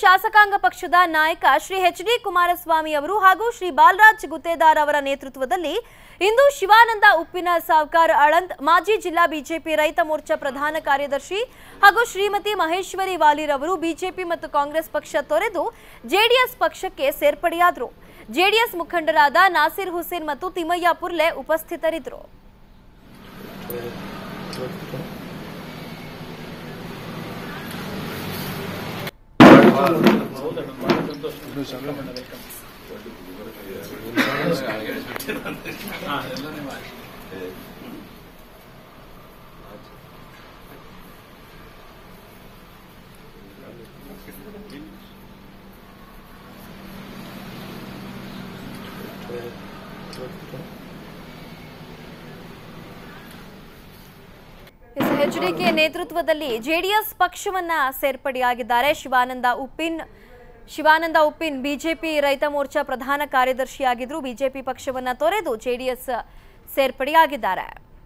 ಶಾಸಕಾಂಗ ಪಕ್ಷದ ನಾಯಕ ಶ್ರೀ ಎಚ್ ಡಿ ಕುಮಾರಸ್ವಾಮಿ ಅವರು ಹಾಗೂ ಶ್ರೀ ಬಾಲರಾಜ್ ಗುತ್ತೇದಾರ್ ಅವರ ನೇತೃತ್ವದಲ್ಲಿ ಇಂದು ಶಿವಾನಂದ ಉಪ್ಪಿನ ಸಾವ್ಕಾರ್ ಆಳಂದ್ ಮಾಜಿ ಜಿಲ್ಲಾ ಬಿಜೆಪಿ ರೈತ ಮೋರ್ಚಾ ಪ್ರಧಾನ ಕಾರ್ಯದರ್ಶಿ ಹಾಗೂ ಶ್ರೀಮತಿ ಮಹೇಶ್ವರಿ ವಾಲಿರ್ ಅವರು ಬಿಜೆಪಿ ಮತ್ತು ಕಾಂಗ್ರೆಸ್ ಪಕ್ಷ ತೊರೆದು ಜೆಡಿಎಸ್ ಪಕ್ಷಕ್ಕೆ ಸೇರ್ಪಡೆಯಾದರು ಜೆಡಿಎಸ್ ಮುಖಂಡರಾದ ನಾಸಿರ್ ಹುಸೇನ್ ಮತ್ತು ತಿಮ್ಮಯ್ಯ ಪುರ್ಲೆ ಉಪಸ್ಥಿತರಿದ್ದರು ಎಚ್ಡಿಕೆ ನೇತೃತ್ವದಲ್ಲಿ ಜೆಡಿಎಸ್ ಪಕ್ಷವನ್ನ ಸೇರ್ಪಡೆಯಾಗಿದ್ದಾರೆ ಶಿವಾನಂದ ಉಪ್ಪಿನ್ ಶಿವಾನಂದ ಉಪ್ಪಿನ್ ಬಿಜೆಪಿ ರೈತ ಮೋರ್ಚಾ ಪ್ರಧಾನ ಕಾರ್ಯದರ್ಶಿಯಾಗಿದ್ರು ಬಿಜೆಪಿ ಪಕ್ಷವನ್ನ ತೊರೆದು ಜೆಡಿಎಸ್ ಸೇರ್ಪಡೆಯಾಗಿದ್ದಾರೆ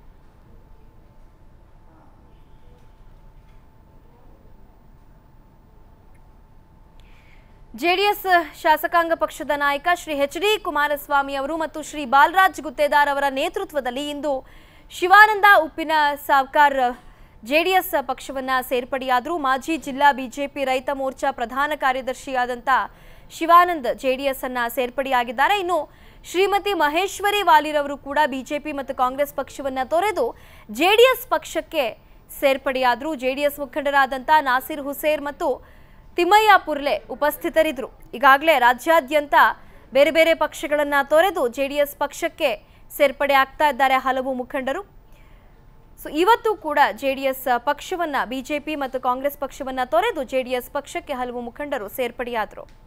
ಜೆಡಿಎಸ್ ಶಾಸಕಾಂಗ ಪಕ್ಷದ ನಾಯಕ ಶ್ರೀ ಎಚ್ ಡಿ ಕುಮಾರಸ್ವಾಮಿ ಅವರು ಮತ್ತು ಶ್ರೀ ಬಾಲರಾಜ್ ಗುತ್ತೇದಾರ್ ಅವರ ನೇತೃತ್ವದಲ್ಲಿ ಇಂದು ಶಿವಾನಂದ ಉಪ್ಪಿನ ಸಾವ್ಕಾರ್ ಜೆಡಿಎಸ್ ಪಕ್ಷವನ್ನ ಸೇರ್ಪಡೆಯಾದರು ಮಾಜಿ ಜಿಲ್ಲಾ ಬಿಜೆಪಿ ರೈತ ಮೋರ್ಚಾ ಪ್ರಧಾನ ಕಾರ್ಯದರ್ಶಿಯಾದಂಥ ಶಿವಾನಂದ್ ಜೆಡಿಎಸ್ ಅನ್ನ ಸೇರ್ಪಡೆಯಾಗಿದ್ದಾರೆ ಇನ್ನು ಶ್ರೀಮತಿ ಮಹೇಶ್ವರಿ ವಾಲಿರ್ ಅವರು ಕೂಡ ಬಿಜೆಪಿ ಮತ್ತು ಕಾಂಗ್ರೆಸ್ ಪಕ್ಷವನ್ನ ತೊರೆದು ಜೆಡಿಎಸ್ ಪಕ್ಷಕ್ಕೆ ಸೇರ್ಪಡೆಯಾದರು ಜೆಡಿಎಸ್ ಮುಖಂಡರಾದಂಥ ನಾಸಿರ್ ಹುಸೇರ್ ಮತ್ತು ತಿಮ್ಮಯ್ಯ ಪುರ್ಲೆ ಉಪಸ್ಥಿತರಿದ್ದರು ಈಗಾಗಲೇ ರಾಜ್ಯಾದ್ಯಂತ ಬೇರೆ ಬೇರೆ ಪಕ್ಷಗಳನ್ನು ತೊರೆದು ಜೆಡಿಎಸ್ ಪಕ್ಷಕ್ಕೆ ಸೇರ್ಪಡೆ ಆಗ್ತಾ ಇದ್ದಾರೆ ಹಲವು ಮುಖಂಡರು ಸೊ ಇವತ್ತು ಕೂಡ ಜೆಡಿಎಸ್ ಪಕ್ಷವನ್ನ ಬಿಜೆಪಿ ಮತ್ತು ಕಾಂಗ್ರೆಸ್ ಪಕ್ಷವನ್ನ ತೊರೆದು ಜೆಡಿಎಸ್ ಪಕ್ಷಕ್ಕೆ ಹಲವು ಮುಖಂಡರು ಸೇರ್ಪಡೆಯಾದರು